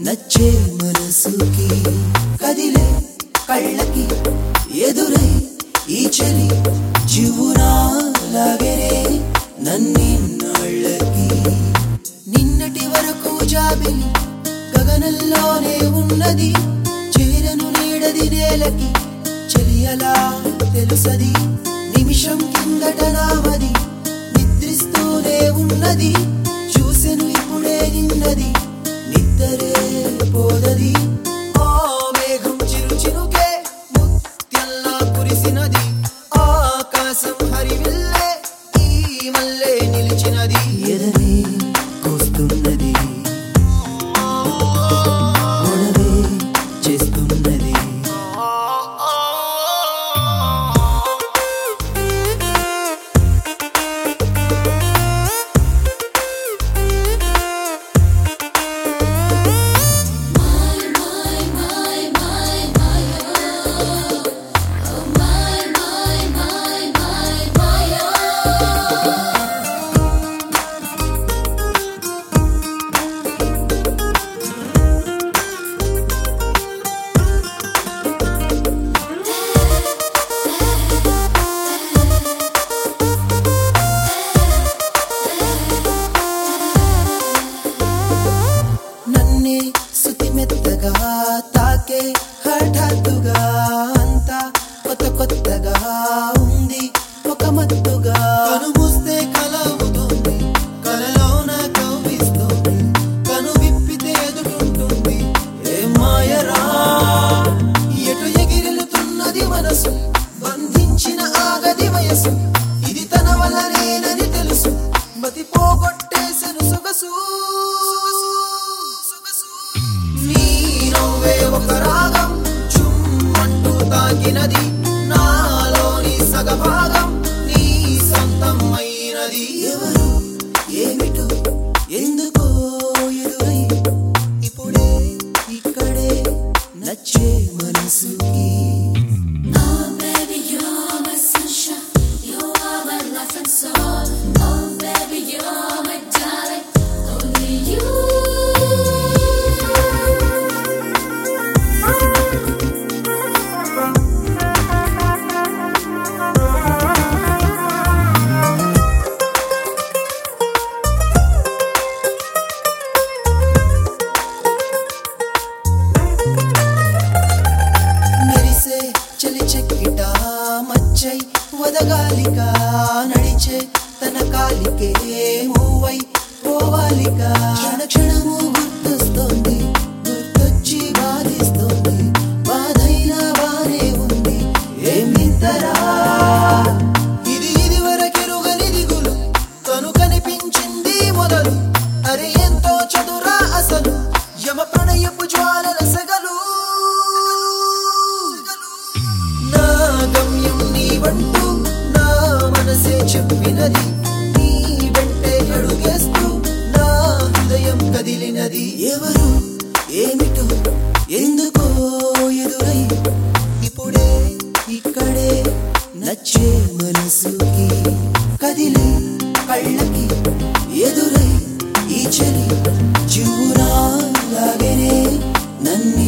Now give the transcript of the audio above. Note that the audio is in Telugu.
నచ్చే మనసుకి కదిలే కళ్ళకి ఎదురై ఈ చలి జీవునా లాగరే నన్నిన్నాళ్ళకి నిన్నటి వరకు జాబిలి గగనంలోనే ఉన్నది చేరను నీడది నేలకి చెలియలా తెలుసది నిమిషం కిందట నామది నిద్రిస్తూనే ఉన్నది చూసెను ఇప్పుడే నిన్నది నిద్దరే పోదది ఆ మేఘం చిరు చిరుకే ముత్యంలా కురిసినది ఆకాశం హరివిల్లే ఈ మల్లె నిలిచినది ఎదనే కోస్తున్నది గొడవే చేస్తున్నది నన్నే శృతి మెత్తగా తాకే హఠాత్తుగా అంతా కొత్త కొత్తగా ఉంది ఒక మత్తుగా కను మూస్తే కల అవుతుంది కలలోన కవ్విస్తుంది కను విప్పితే ఎదుటుంటుంది ఏ మాయరా ఎటు ఎగిరెలుతున్నది మనసు బంధించిన ఆగది వయసు ఇది తన వల్లనేనని తెలుసు మతి పోగొట్టేసెను సొగసు నీ నవ్వే ఒక రాగం చుమ్మంటూ తాకినది నాలోని సగభాగం నీ సొంతం అయినది ఎవరు ఏమిటో ఎందుకో ఎదురై ఇప్పుడే ఇక్కడే నచ్చే మనసుకి Oh, baby, you're my sunshine. You are my life and soul. Oh, baby, you're my darling. Only you. మెరిసే చలి చెక్కిట మచ్చై వదగాలిక నడిచే తన కాలికే మూవై పోవాలిక క్షణ క్షణము గుర్తొస్తోంది గుర్తొచ్చి బాధిస్తోంది బాధైనా బానే ఉంది ఏమిద్దరా ఇది ఇది వరకెరుగని దిగులు తను కనిపించింది మొదలు అరే ఎంతో చదురా అసలు యమ ప్రణయపు జ్వాలల సగలు నా గమ్యం నీవంటూ నా మనసే చెప్పినది నీ వెంటే అడుగేస్తూ నా హృదయం కదిలినది ఎవరు ఏమిటో ఎందుకో ఎదురై ఇప్పుడే ఇక్కడే నచ్చే మనసుకి కదిలే కళ్ళకి ఎదురై ఈ చలి జీవునా లాగనే నన్ను